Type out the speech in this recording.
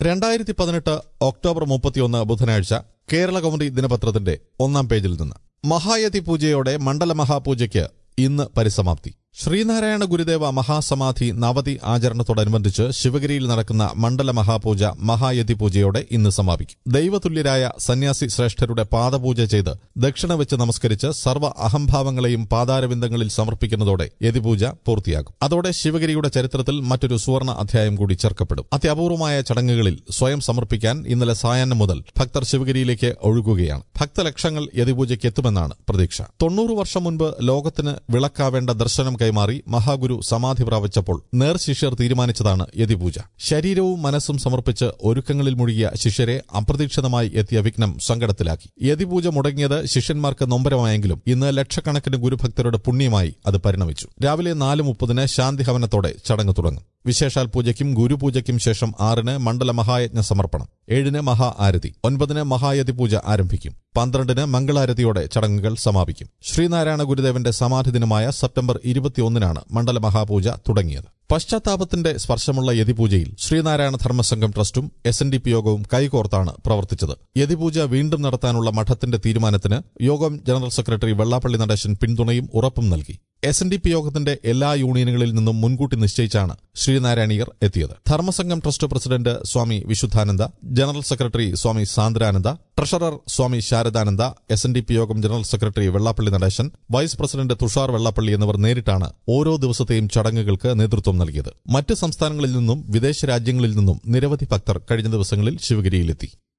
രണ്ടായിരത്തി പതിനെട്ട് ഒക്ടോബർ മുപ്പത്തിയൊന്ന് ബുധനാഴ്ച കേരള കൗമുദി ദിനപത്രത്തിന്റെ ഒന്നാം പേജിൽ നിന്ന് മഹായതി പൂജയോടെ മണ്ഡല മഹാപൂജയ്ക്ക് ഇന്ന് പരിസമാപ്തി ശ്രീനാരായണ ഗുരുദേവ മഹാസമാധി നവതി ആചരണത്തോടനുബന്ധിച്ച് ശിവഗിരിയിൽ നടക്കുന്ന മണ്ഡല മഹാപൂജ മഹായതി പൂജയോടെ ഇന്ന് സമാപിക്കും ദൈവതുല്യരായ സന്യാസി ശ്രേഷ്ഠരുടെ പാദപൂജ ചെയ്ത് ദക്ഷിണ വെച്ച് നമസ്കരിച്ച് സർവ്വ അഹംഭാവങ്ങളെയും പാതാരവിന്ദങ്ങളിൽ സമർപ്പിക്കുന്നതോടെ യതിപൂജ പൂർത്തിയാകും അതോടെ ശിവഗിരിയുടെ ചരിത്രത്തിൽ മറ്റൊരു സുവർണ അധ്യായം കൂടി ചേർക്കപ്പെടും അത്യപൂർവമായ ചടങ്ങുകളിൽ സ്വയം സമർപ്പിക്കാൻ ഇന്നലെ സായാഹ്നം മുതൽ ഭക്തർ ശിവഗിരിയിലേക്ക് ഒഴുകുകയാണ് ഭക്തലക്ഷങ്ങൾ യതിപൂജയ്ക്ക് എത്തുമെന്നാണ് പ്രതീക്ഷ തൊണ്ണൂറ് വർഷം മുൻപ് ലോകത്തിന് വിളക്കാവേണ്ട ദർശനം കൈമാറി മഹാഗുരു സമാധി പ്രാപിച്ചപ്പോൾ നേർശിഷ്യർ തീരുമാനിച്ചതാണ് യതിപൂജ ശരീരവും മനസ്സും സമർപ്പിച്ച് ഒരുക്കങ്ങളിൽ മുഴുകിയ ശിഷ്യരെ അപ്രതീക്ഷിതമായി എത്തിയ വിഘ്നം സങ്കടത്തിലാക്കി യതിപൂജ മുടങ്ങിയത് ശിഷ്യന്മാർക്ക് നൊമ്പരമായെങ്കിലും ഇന്ന് ലക്ഷക്കണക്കിന് ഗുരുഭക്തരുടെ പുണ്യമായി അത് പരിണമിച്ചു രാവിലെ നാല് മുപ്പതിന് ശാന്തിഹവനത്തോടെ ചടങ്ങ് തുടങ്ങും വിശേഷാൽ പൂജയ്ക്കും ഗുരുപൂജയ്ക്കും ശേഷം ആറിന് മണ്ഡല മഹായജ്ഞ സമർപ്പണം ഏഴിന് മഹാ ആരതി ഒൻപതിന് മഹായതി പൂജ ആരംഭിക്കും പന്ത്രണ്ടിന് മംഗളാരതിയോടെ ചടങ്ങുകൾ സമാപിക്കും ശ്രീനാരായണ ഗുരുദേവന്റെ സമാധി ദിനമായ സെപ്റ്റംബർ ഇരുപത്തിയൊന്നിനാണ് മണ്ഡല മഹാപൂജ തുടങ്ങിയത് പശ്ചാത്താപത്തിന്റെ സ്പർശമുള്ള യതിപൂജയിൽ ശ്രീനാരായണ ധർമ്മസംഘം ട്രസ്റ്റും എസ് എൻ ഡി പി യോഗവും കൈകോർത്താണ് പ്രവർത്തിച്ചത് യതിപൂജ വീണ്ടും നടത്താനുള്ള മഠത്തിന്റെ തീരുമാനത്തിന് യോഗം ജനറൽ സെക്രട്ടറി വെള്ളാപ്പള്ളി നടേശൻ പിന്തുണയും ഉറപ്പും നൽകി എസ് എൻ ഡി പി യോഗത്തിന്റെ എല്ലാ യൂണിയനുകളിൽ നിന്നും മുൻകൂട്ടി നിശ്ചയിച്ചാണ് ശ്രീനാരായണീയർ എത്തിയത് Dharmasangham trust president Swami Vishuddhananda general secretary Swami Sandrananda treasurer Swami Sharadananda S N D P Yogam general secretary Vellappally Natesan vice president Thushar Vellappally എന്നിവർ നേരിട്ടാണ് ഓരോ ദിവസത്തെയും ചടങ്ങുകൾക്ക് നേതൃത്വം നൽകിയത് മറ്റ് സംസ്ഥാനങ്ങളിൽ നിന്നും വിദേശ രാജ്യങ്ങളിൽ നിന്നും നിരവധി ഭക്തർ കഴിഞ്ഞ ദിവസങ്ങളിൽ ശിവഗിരിയിലെത്തി